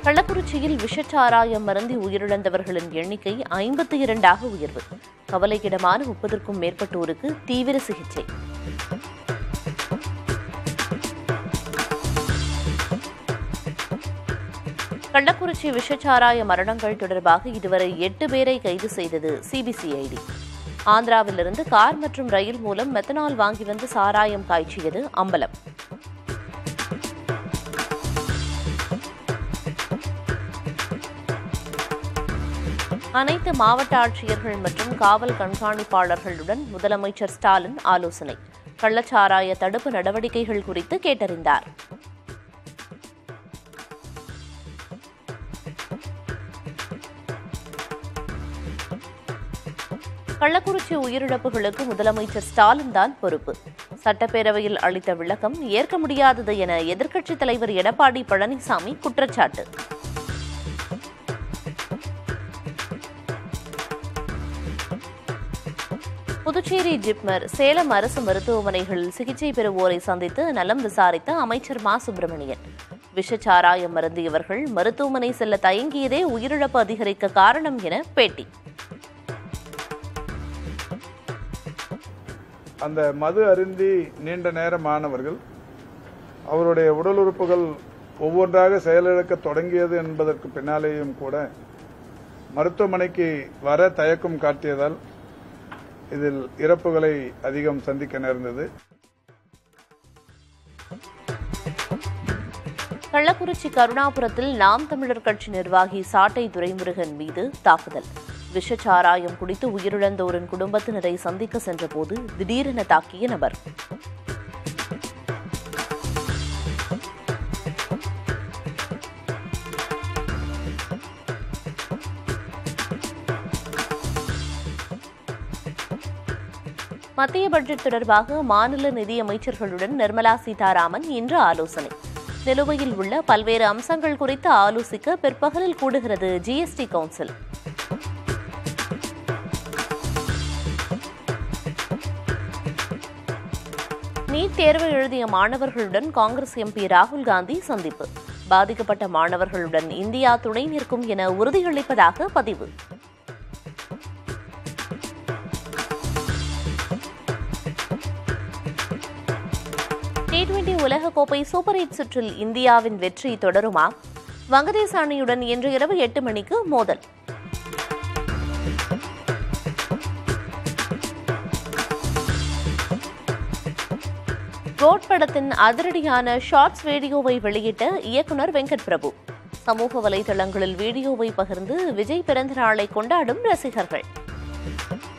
கள்ளக்குறிச்சியில் விஷச்சாராயம் மருந்தி உயிரிழந்தவர்களின் எண்ணிக்கை ஐம்பத்தி இரண்டாக உயர்வு கவலைக்கிடமான முப்பதற்கும் மேற்பட்டோருக்கு தீவிர சிகிச்சை கள்ளக்குறிச்சி விஷச்சாராய மரணங்கள் தொடர்பாக இதுவரை எட்டு பேரை கைது செய்தது சிபிசிஐடி ஆந்திராவிலிருந்து கார் மற்றும் ரயில் மூலம் மெத்தனால் வாங்கி வந்து சாராயம் காய்ச்சியது அம்பலம் அனைத்து மாவட்ட ஆட்சியர்கள் மற்றும் காவல் கண்காணிப்பாளர்களுடன் முதலமைச்சர் ஸ்டாலின் ஆலோசனை கள்ளச்சாராய தடுப்பு நடவடிக்கைகள் குறித்து கேட்டறிந்தார் கள்ளக்குறிச்சி உயிரிழப்புகளுக்கு முதலமைச்சர் ஸ்டாலின் தான் பொறுப்பு சட்டப்பேரவையில் அளித்த விளக்கம் ஏற்க முடியாதது என எதிர்க்கட்சித் தலைவர் எடப்பாடி பழனிசாமி குற்றச்சாட்டு புதுச்சேரி ஜிப்மர் சேலம் அரசு மருத்துவமனைகளில் சிகிச்சை பெறுவோரை சந்தித்து நலம் விசாரித்த அமைச்சர் மா சுப்பிரமணியன் விஷச்சாராயம் மருந்தியவர்கள் மருத்துவமனை செல்ல தயங்கியதே உயிரிழப்பு அதிகரிக்க காரணம் என பேட்டி அந்த மது அருந்தி நீண்ட நேர மாணவர்கள் அவருடைய உடல் உறுப்புகள் ஒவ்வொன்றாக செயலிழக்க தொடங்கியது என்பதற்கு பின்னாலேயும் கூட மருத்துவமனைக்கு வர தயக்கம் காட்டியதால் இதில் இறப்புகளை அதிகம் சந்திக்க நேர்ந்தது கள்ளக்குறிச்சி கருணாபுரத்தில் நாம் தமிழர் கட்சி நிர்வாகி சாட்டை துரைமுருகன் மீது தாக்குதல் விஷச்சாராயம் குடித்து உயிரிழந்தோரின் குடும்பத்தினரை சந்திக்க சென்றபோது திடீரென தாக்கிய நபர் மத்திய பட்ஜெட் தொடர்பாக மாநில நிதியமைச்சர்களுடன் நிர்மலா சீதாராமன் இன்று ஆலோசனை நிலுவையில் உள்ள பல்வேறு அம்சங்கள் குறித்து ஆலோசிக்க பிற்பகலில் கூடுகிறது ஜிஎஸ்டி கவுன்சில் நீட் தேர்வு எழுதிய மாணவர்களுடன் காங்கிரஸ் எம்பி ராகுல் காந்தி சந்திப்பு பாதிக்கப்பட்ட மாணவர்களுடன் இந்தியா துணை நிற்கும் என உறுதியளிப்பதாக பதிவு டி டுவெண்டி உலகக்கோப்பை சூப்பர் எயிட் சுற்றில் இந்தியாவின் வெற்றி தொடருமா வங்கதேச அணியுடன் இன்று இரவு எட்டு மணிக்கு மோதல் ரோட் படத்தின் அதிரடியான ஷார்ட்ஸ் வீடியோவை வெளியிட்ட இயக்குனர் வெங்கட் பிரபு சமூக வலைதளங்களில் வீடியோவை பகிர்ந்து விஜய் பிறந்த நாளை கொண்டாடும் ரசிகர்கள்